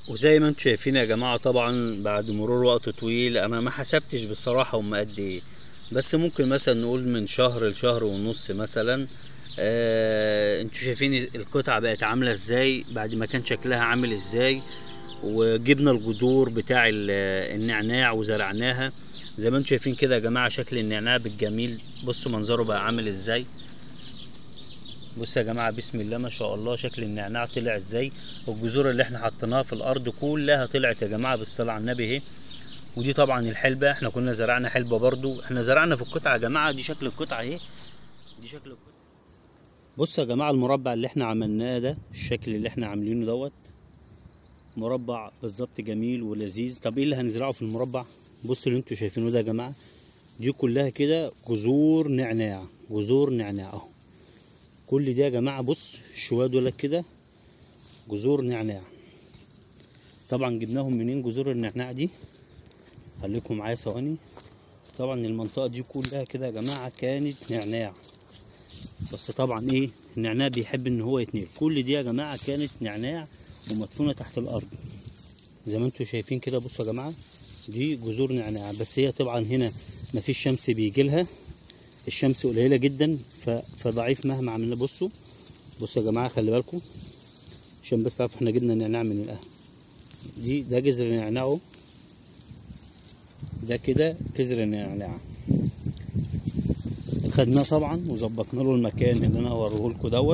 وزي ما انتم شايفين يا جماعة طبعا بعد مرور وقت طويل انا ما حسبتش بصراحة هم قد ايه بس ممكن مثلا نقول من شهر لشهر ونص مثلا آه انتوا شايفين القطعة بقت عاملة ازاي بعد ما كان شكلها عامل ازاي وجبنا الجذور بتاع ال- النعناع وزرعناها زي ما انتم شايفين كده يا جماعة شكل النعناع بالجميل بصوا منظره بقى عامل ازاي بصوا يا جماعة بسم الله ما شاء الله شكل النعناع طلع ازاي والجذور اللي احنا حطيناها في الارض كلها طلعت يا جماعة بالصلاة على النبي اهي ودي طبعا الحلبة احنا كنا زرعنا حلبة برضو احنا زرعنا في القطعة يا جماعة دي شكل القطعة اهي دي شكل القطعة بصوا يا جماعة المربع اللي احنا عملناه ده الشكل اللي احنا عاملينه دوت مربع بالظبط جميل ولذيذ طب ايه اللي هنزرعه في المربع بصوا اللي انتوا شايفينه ده يا جماعة دي كلها كده جذور نعناع جذور نعناع اهو كل دي يا جماعة بص شوية دول كده جذور نعناع طبعا جبناهم منين جذور النعناع دي خليكم معايا ثواني طبعا المنطقة دي كلها كده يا جماعة كانت نعناع بس طبعا ايه النعناع بيحب ان هو يتنقل كل دي يا جماعة كانت نعناع ومدفونة تحت الارض زي ما انتوا شايفين كده بصوا يا جماعة دي جذور نعناع بس هي طبعا هنا مفيش شمس بيجي لها الشمس قليلة جدا ف... فضعيف مهما عملنا بصوا بصوا يا جماعة خلي بالكم عشان بس تعرفوا احنا جبنا النعناع من القهوة دي ده جذر النعناع اهو ده كده جذر النعناع خدناه طبعا وظبطنا له المكان اللي انا هوريه لكم دوت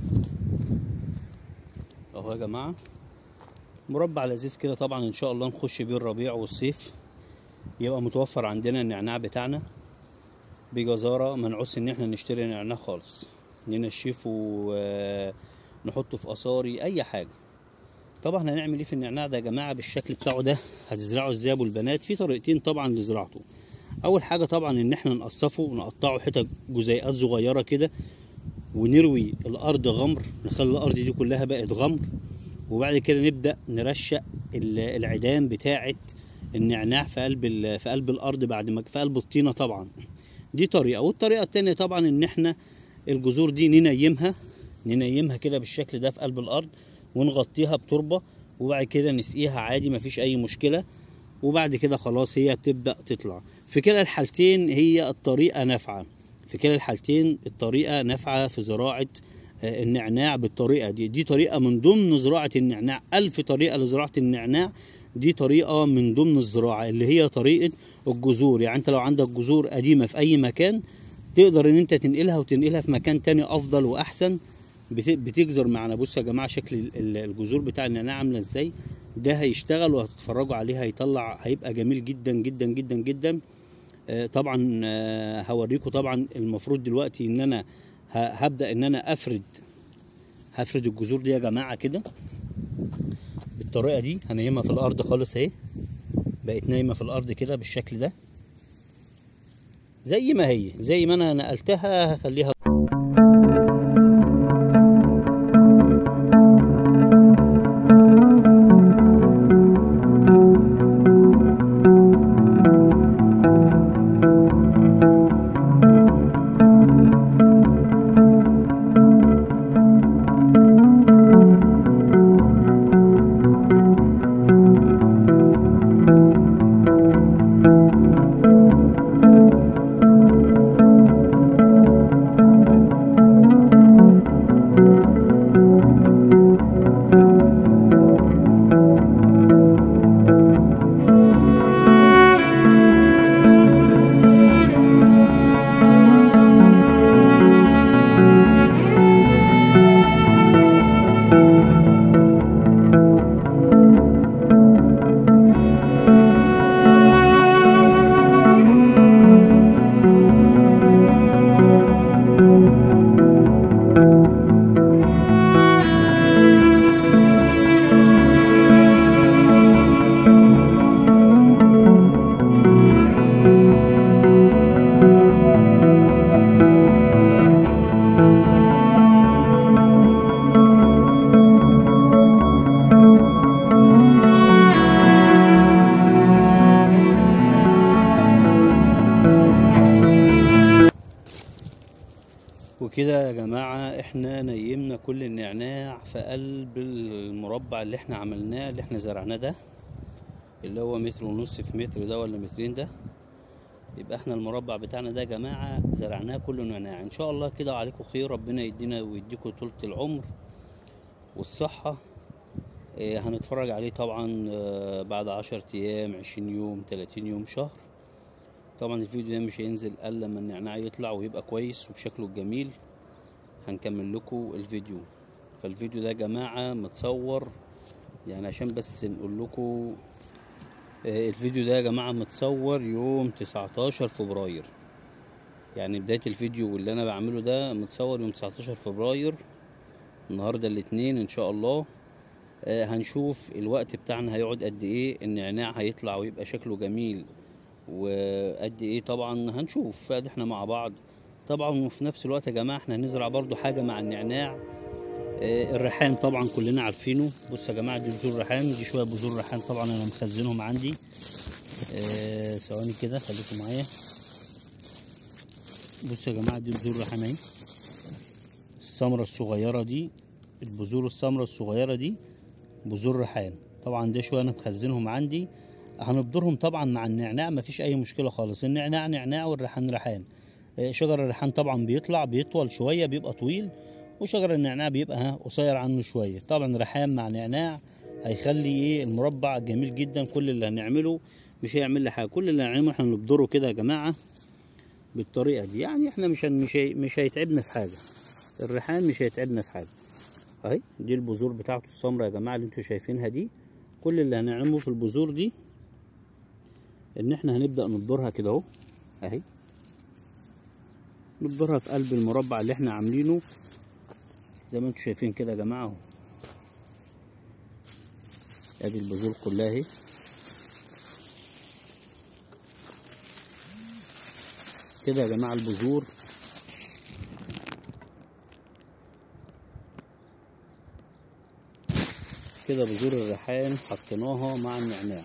اهو يا جماعه مربع لذيذ كده طبعا ان شاء الله نخش بيه الربيع والصيف يبقى متوفر عندنا النعناع بتاعنا بجزارة منعوس ان احنا نشتري نعناع خالص ننشفه ونحطه في قصاري اي حاجة طبعا هنعمل ايه في النعناع ده يا جماعة بالشكل بتاعه ده هتزرعه ازاي يا ابو البنات في طريقتين طبعا لزراعته اول حاجة طبعا ان احنا نقصفه ونقطعه حتت جزيئات صغيرة كده ونروي الارض غمر نخلي الارض دي كلها بقت غمر وبعد كده نبدا نرشق ال- العيدان بتاعه النعناع في قلب ال- في قلب الارض بعد ما في قلب الطينه طبعا دي طريقه والطريقه التانية طبعا ان احنا الجذور دي ننيمها ننيمها كده بالشكل ده في قلب الارض ونغطيها بتربه وبعد كده نسقيها عادي مفيش اي مشكله وبعد كده خلاص هي بتبدا تطلع في كلا الحالتين هي الطريقه نافعه في كلا الحالتين الطريقه نافعه في زراعه آه، النعناع بالطريقه دي دي طريقه من ضمن زراعه النعناع ألف طريقه لزراعه النعناع دي طريقه من ضمن الزراعه اللي هي طريقه الجذور يعني انت لو عندك جذور قديمه في اي مكان تقدر ان انت تنقلها وتنقلها في مكان تاني افضل واحسن بت- بتجزر معنا بصوا يا جماعه شكل ال- ال- الجذور بتاع النعناع عامله ازاي ده هيشتغل وهتتفرجوا عليه هيطلع هيبقى جميل جدا جدا جدا جدا آه، طبعا آه، هوريكم طبعا المفروض دلوقتي ان انا ه- هبدا ان انا افرد هفرد الجذور دي يا جماعه كده بالطريقه دي هنيمها في الارض خالص اهي بقت نايمه في الارض كده بالشكل ده زي ما هي زي ما انا نقلتها هخليها وكده يا جماعة احنا نيمنا كل النعناع في قلب المربع اللي احنا عملناه اللي احنا زرعناه ده اللي هو متر ونص في متر ده ولا مترين ده يبقى احنا المربع بتاعنا ده يا جماعة زرعناه كله نعناع ان شاء الله كده عليكم خير ربنا يدينا ويديكم طولة العمر والصحة اه هنتفرج عليه طبعا اه بعد عشر ايام عشرين يوم تلاتين يوم شهر طبعا الفيديو ده مش هينزل الا لما النعناع يطلع ويبقى كويس وبشكله الجميل هنكمل لكم الفيديو فالفيديو ده يا جماعة متصور يعني عشان بس نقول لكم آه، الفيديو ده يا جماعة متصور يوم 19 فبراير يعني بداية الفيديو اللي انا بعمله ده متصور يوم 19 فبراير النهاردة الاثنين ان شاء الله آه، هنشوف الوقت بتاعنا هيقعد قد ايه النعناع هيطلع ويبقى شكله جميل وقد ايه طبعا هنشوف فادي احنا مع بعض طبعا وفي نفس الوقت يا جماعه احنا هنزرع برضو حاجه مع النعناع آه، الريحان طبعا كلنا عارفينه بصوا يا جماعه دي بذور ريحان دي شويه بذور ريحان طبعا انا مخزنهم عندي آه، ثواني كده خليكم معايا بصوا يا جماعه دي بذور ريحان اهي السمره الصغيره دي البذور السمره الصغيره دي بذور ريحان طبعا ده شويه انا مخزنهم عندي هنبدرهم طبعا مع النعناع مفيش اي مشكله خالص النعناع نعناع والريحان ريحان آه، شجر الريحان طبعا بيطلع بيطول شويه بيبقى طويل وشجر النعناع بيبقى ها قصير عنه شويه طبعا ريحان مع نعناع هيخلي ايه المربع جميل جدا كل اللي هنعمله مش هيعمل لي حاجه كل اللي هنعمله احنا نبدره كده يا جماعه بالطريقه دي يعني احنا مش هن- مش هي- مش هيتعبنا في حاجه الريحان مش هيتعبنا في حاجه اهي دي البذور بتاعته السمراء يا جماعه اللي انتوا شايفينها دي كل اللي هنعمله في البذور دي ان احنا هنبدا نبدرها كده اهو اهي نبدرها في قلب المربع اللي احنا عاملينه زي ما انتوا شايفين كده يا جماعه اهو ادي البذور كلها اهي كده يا جماعه البذور كده بذور الريحان حطيناها مع النعناع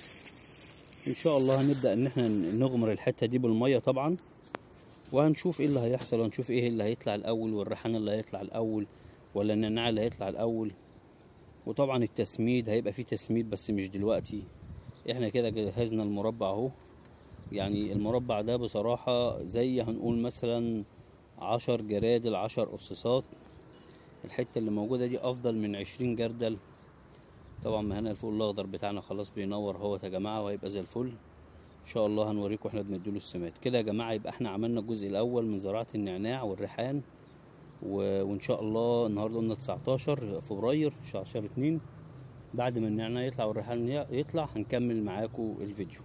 ان شاء الله هنبدا ان احنا نغمر الحته دي بالميه طبعا وهنشوف ايه اللي هيحصل وهنشوف ايه اللي هيطلع الاول والريحان اللي هيطلع الاول ولا النعناع اللي هيطلع الاول وطبعا التسميد هيبقى فيه تسميد بس مش دلوقتي احنا كده جهزنا المربع اهو يعني المربع ده بصراحة زي هنقول مثلا عشر جرادل عشر قصاصات الحتة اللي موجودة دي أفضل من عشرين جردل طبعا ما هنا الفوق الأخضر بتاعنا خلاص بينور اهوت يا جماعة وهيبقى زي الفل إن شاء الله هنوريكم احنا بنديله السمات كده يا جماعة يبقى احنا عملنا الجزء الأول من زراعة النعناع والريحان و... وإن شاء الله النهاردة قلنا 19 فبراير شهر شهر اتنين بعد ما النعناع يطلع والريحان ي- يطلع هنكمل معاكم الفيديو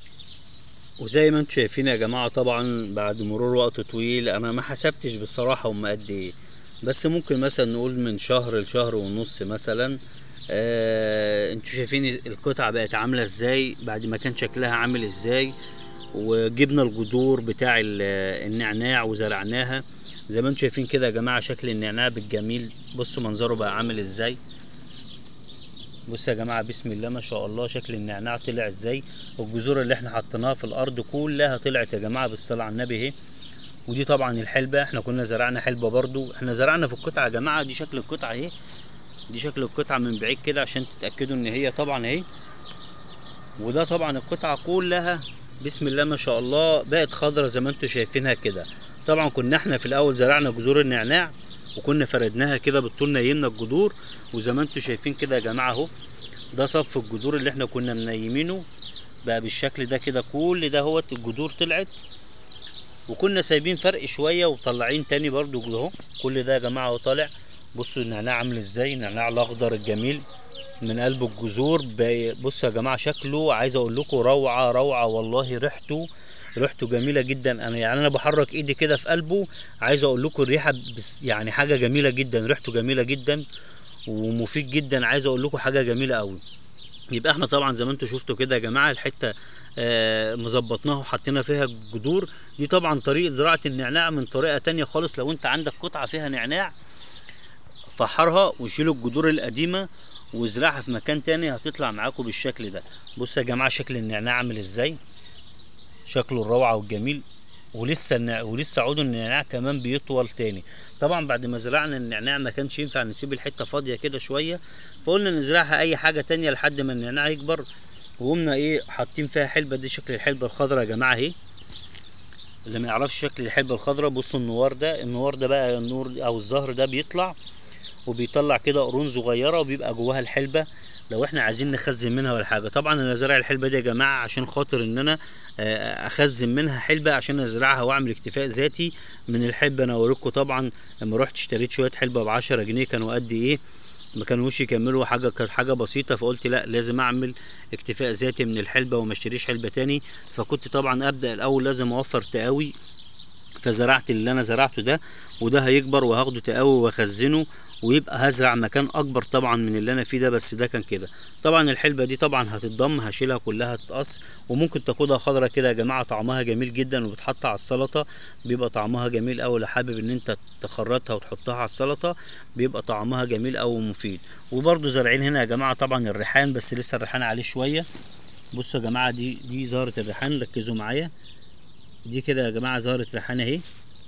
وزي ما انتم شايفين يا جماعة طبعا بعد مرور وقت طويل انا ما حسبتش بصراحة هم قد ايه بس ممكن مثلا نقول من شهر لشهر ونص مثلا آه انتوا شايفين القطعة بقت عاملة ازاي بعد ما كان شكلها عامل ازاي وجبنا الجذور بتاع ال- النعناع وزرعناها زي ما انتم شايفين كده يا جماعة شكل النعناع بالجميل بصوا منظره بقى عامل ازاي بصوا يا جماعة بسم الله ما شاء الله شكل النعناع طلع ازاي والجذور اللي احنا حطيناها في الارض كلها طلعت يا جماعة بالصلاة على النبي اهي ودي طبعا الحلبة احنا كنا زرعنا حلبة برضو احنا زرعنا في القطعة يا جماعة دي شكل القطعة اهي دي شكل القطعة من بعيد كده عشان تتأكدوا ان هي طبعا اهي وده طبعا القطعة كلها بسم الله ما شاء الله بقت خضرة زي ما انتم شايفينها كده طبعا كنا احنا في الاول زرعنا جذور النعناع وكنا فردناها كده بالطول نيمنا الجذور وزي ما انتم شايفين كده يا جماعة اهو ده صف الجذور اللي احنا كنا منيمينه بقى بالشكل ده كده كل ده هو الجذور طلعت وكنا سايبين فرق شويه وطلعين تاني برضو اهو كل ده يا جماعه اهو طالع بصوا النعناع عامل ازاي النعناع الاخضر الجميل من قلب الجذور بي- بصوا يا جماعه شكله عايز اقول لكم روعه روعه والله ريحته ريحته جميله جدا انا يعني انا بحرك ايدي كده في قلبه عايز اقول لكم الريحه بس يعني حاجه جميله جدا ريحته جميله جدا ومفيد جدا عايز اقول لكم حاجه جميله قوي يبقى احنا طبعا زي ما انتم شفتوا كده يا جماعه الحته آه، مظبطناها وحطينا فيها الجذور دي طبعا طريقه زراعه النعناع من طريقه تانية خالص لو انت عندك قطعه فيها نعناع فحرها وشيلوا الجذور القديمه وازرعها في مكان تاني هتطلع معاكم بالشكل ده بصوا يا جماعه شكل النعناع عامل ازاي شكله الروعه والجميل ولسه النع- ولسه عود النعناع كمان بيطول تاني طبعا بعد ما زرعنا النعناع ما كانش ينفع نسيب الحته فاضيه كده شويه فقلنا نزرعها اي حاجه تانية لحد ما النعناع يكبر وقمنا ايه حاطين فيها حلبه دي شكل الحلبه الخضراء يا جماعه اهي اللي ما يعرفش شكل الحلبه الخضراء بصوا النوار ده النوار ده بقى النور او الزهر ده بيطلع وبيطلع كده قرون صغيره وبيبقى جواها الحلبه لو احنا عايزين نخزن منها ولا حاجه طبعا انا زارع الحلبه دي يا جماعه عشان خاطر ان انا آه، اخزن منها حلبه عشان ازرعها واعمل اكتفاء ذاتي من الحلبه انا اوريكم طبعا لما رحت اشتريت شويه حلبه ب 10 جنيه كانوا قد ايه ما كانوش يكملوا حاجه كانت حاجه بسيطه فقلت لا لازم اعمل اكتفاء ذاتي من الحلبه وما اشتريش حلبه تاني فكنت طبعا ابدا الاول لازم اوفر تقاوي فزرعت اللي انا زرعته ده وده هيكبر وهاخده تقاوي واخزنه ويبقى هزرع مكان اكبر طبعا من اللي انا فيه ده بس ده كان كده طبعا الحلبه دي طبعا هتتضم هشيلها كلها تتقص وممكن تاخدها خضرة كده يا جماعه طعمها جميل جدا وبتحط على السلطه بيبقى طعمها جميل قوي لو حابب ان انت تخرطها وتحطها على السلطه بيبقى طعمها جميل قوي ومفيد وبرده زارعين هنا يا جماعه طبعا الريحان بس لسه الريحان عليه شويه بصوا يا جماعه دي دي زهره الريحان ركزوا معايا دي كده يا جماعه زهره ريحان اهي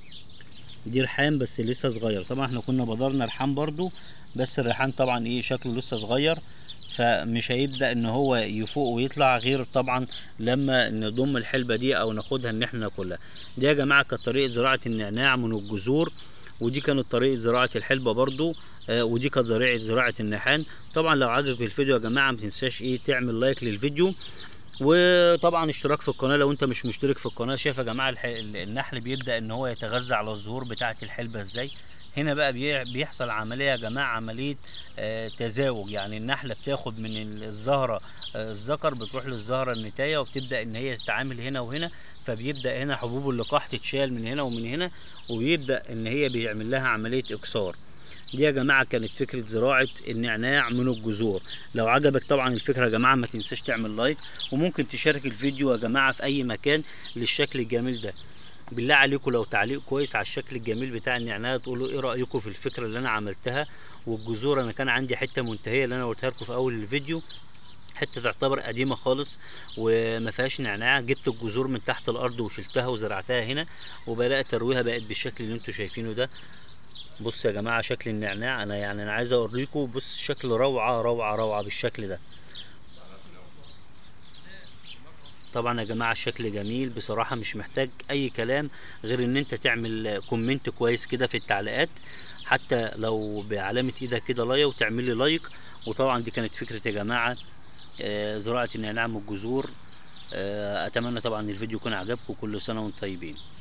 دي ريحان بس لسه صغير طبعا احنا كنا بذرنا ريحان برضو بس الريحان طبعا ايه شكله لسه صغير فمش هيبدا ان هو يفوق ويطلع غير طبعا لما نضم الحلبه دي او ناخدها ان احنا ناكلها دي يا جماعه كانت طريقه زراعه النعناع من الجذور ودي كانت طريقه زراعه الحلبه برضو آه ودي كانت طريقه زراعه النحان طبعا لو عجبك الفيديو يا جماعه ما تنساش ايه تعمل لايك للفيديو وطبعا اشتراك في القناه لو انت مش مشترك في القناه شايف يا جماعه الح... النحل بيبدا ان هو يتغذى على الزهور بتاعه الحلبه ازاي هنا بقى بي- بيحصل عمليه يا جماعه عمليه آه تزاوج يعني النحله بتاخد من الزهره آه الذكر بتروح للزهره النتايه وبتبدا ان هي تتعامل هنا وهنا فبيبدا هنا حبوب اللقاح تتشال من هنا ومن هنا وبيبدا ان هي بيعمل لها عمليه اكسار دي يا جماعه كانت فكره زراعه النعناع من الجذور لو عجبك طبعا الفكره يا جماعه ما تنساش تعمل لايك وممكن تشارك الفيديو يا جماعه في اي مكان للشكل الجميل ده بالله عليكم لو تعليق كويس على الشكل الجميل بتاع النعناع تقولوا ايه رايكم في الفكره اللي انا عملتها والجذور انا كان عندي حته منتهيه اللي انا قلتها لكم في اول الفيديو حته تعتبر قديمه خالص وما فيهاش نعناع جبت الجذور من تحت الارض وشلتها وزرعتها هنا وبدات ارويها بقت بالشكل اللي انتم شايفينه ده بص يا جماعه شكل النعناع انا يعني انا عايز اوريكم بص شكل روعه روعه روعه بالشكل ده طبعا يا جماعه الشكل جميل بصراحه مش محتاج اي كلام غير ان انت تعمل كومنت كويس كده في التعليقات حتى لو بعلامه ايدك كده لايك وتعمل لي لايك وطبعا دي كانت فكره يا جماعه آه، زراعه النعناع من الجذور آه، اتمنى طبعا الفيديو يكون عجبكم كل سنه وانتم طيبين